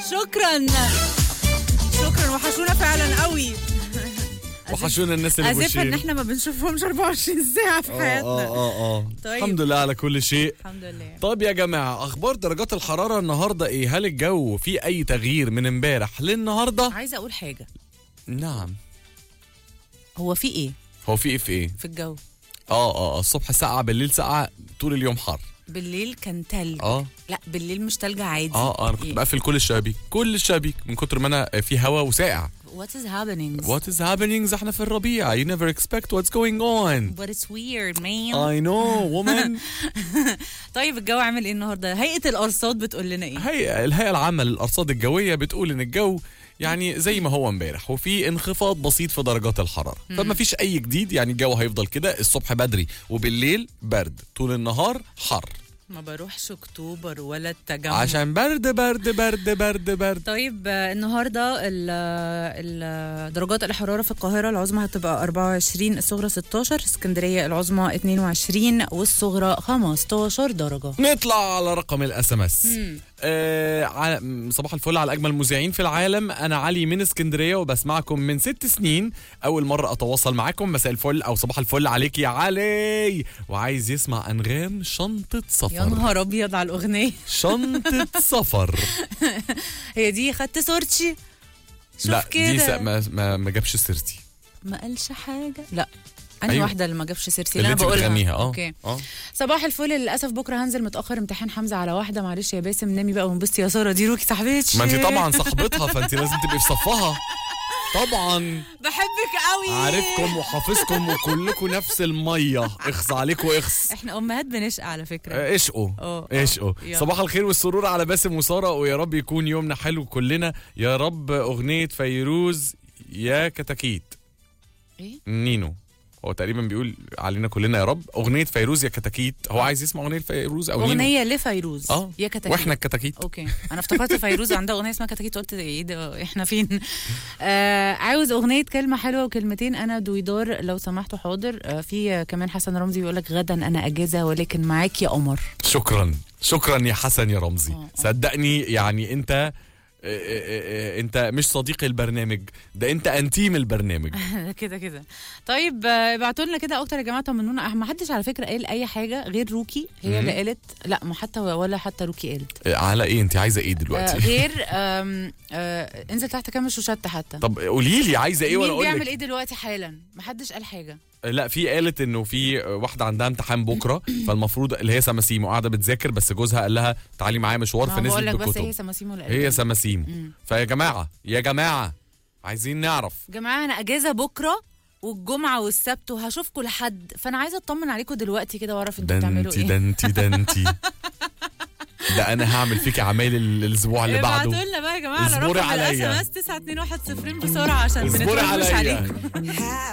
شكرا شكرا وحشونا فعلا قوي وحشونا الناس اللي اسفه ان بوشين احنا ما بنشوفهمش 24 ساعه في اه حياتنا اه اه طيب. الحمد لله على كل شيء الحمد لله طيب يا جماعة أخبار درجات الحرارة النهاردة إيه؟ هل الجو فيه أي تغيير من امبارح للنهاردة؟ عايزه اقول حاجه نعم هو في ايه هو في إيه في إيه؟ في الجو آه آه الصبح ساقعة بالليل ساقعة طول اليوم حر بالليل كان تلج آه لا بالليل مش تلج عادي آه أنا كنت إيه؟ بقفل كل الشبابيك كل الشبابيك من كتر ما أنا في هوا وساقع What is happening What is happening احنا في الربيع You never expect what's going on But it's weird man I know woman طيب الجو عامل ايه النهارده هيئه الارصاد بتقول لنا ايه هيئة الهيئة العامة للأرصاد الجوية بتقول إن الجو يعني زي ما هو امبارح وفي انخفاض بسيط في درجات الحرارة فما فيش أي جديد يعني الجو هيفضل كده الصبح بدري وبالليل برد طول النهار حر ما بروحش اكتوبر ولا التجمع عشان برد برد برد برد برد طيب آه، النهارده ال- ال- درجات الحراره في القاهره العظمى هتبقى 24 الصغرى 16 اسكندريه العظمى 22 والصغرى 15 درجه نطلع على رقم الاس ام اس صباح الفل على اجمل مذيعين في العالم انا علي من اسكندريه وبسمعكم من ست سنين اول مره اتواصل معاكم مساء الفل او صباح الفل عليك يا علي وعايز يسمع انغام شنطه يا سفر نهار ابيض على الاغنيه شنطه سفر هي دي خدت صورتي شوف لا كده دي س- ما, ما, ما جابش سيرتي ما قالش حاجه لا أنهي أيوة. واحده اللي ما جابش سيرتي اللي لا انت انا بقولها بتغنيها اه اوكي اه صباح الفل للاسف بكره هنزل متاخر امتحان حمزه على واحده معلش يا باسم نامي بقى وانبسطي يا ساره دي روكي صاحبتي ما انت طبعا صاحبتها فانت لازم تبقي في صفها طبعا بحبك قوي عارفكم وحافظكم وكلكم نفس الميه اخص عليكم اخص احنا امهات بنشقى على فكره آه، اشقوا اه، اه. اشقوا يلا. صباح الخير والسرور على باسم وساره ويا رب يكون يومنا حلو كلنا يا رب اغنيه فيروز يا كتاكيت ايه نينو هو تقريبا بيقول علينا كلنا يا رب اغنيه فيروز يا كتاكيت هو عايز يسمع اغنيه فيروز او نينو اغنيه لفيروز اه يا كتاكيت واحنا الكتاكيت اوكي انا افتكرت فيروز عندها اغنيه اسمها كتاكيت قلت ايه ده احنا فين آه عاوز اغنيه كلمه حلوه وكلمتين انا دويدار لو سمحتوا حاضر آه في آه، كمان حسن رمزي بيقول لك غدا انا اجازه ولكن معاك يا قمر شكرا شكرا يا حسن يا رمزي اه، اه. صدقني يعني انت اه، اه، اه، انت مش صديق البرنامج ده انت انتيم البرنامج كده كده طيب آه، ابعتوا لنا كده اكتر يا جماعه طمنونا ما حدش على فكره قال اي حاجه غير روكي هي اللي قالت لا ما حتى ولا حتى روكي قالت اه، على ايه انت عايزه ايه آه دلوقتي غير آم، آه انزل تحت كامل شوشات حتى طب قولي لي عايزه ايه وانا مين اقول بيعمل لك ايه دلوقتي حالا ما حدش قال حاجه لا في قالت انه في واحده عندها امتحان بكره فالمفروض اللي هي سماسيم وقاعده بتذاكر بس جوزها قال لها تعالي معايا مشوار ما بقول فنزلت لك بس هي بكتب سماسيم ولا هي قلبان؟ سماسيم مم. فيا جماعه يا جماعه عايزين نعرف جماعه انا اجازه بكره والجمعه والسبت وهشوفكم لحد فانا عايزه اطمن عليكم دلوقتي كده واعرف انتوا ده بتعملوا انت ايه ده انت ده انت ده انا هعمل فيك اعمال ال- الاسبوع اللي ابعتوا بعده لنا بقى يا جماعه على اصبري رقم عليا. الاس ام اس 9210 بسرعه عشان اصبري بنتفرج عليا عليكم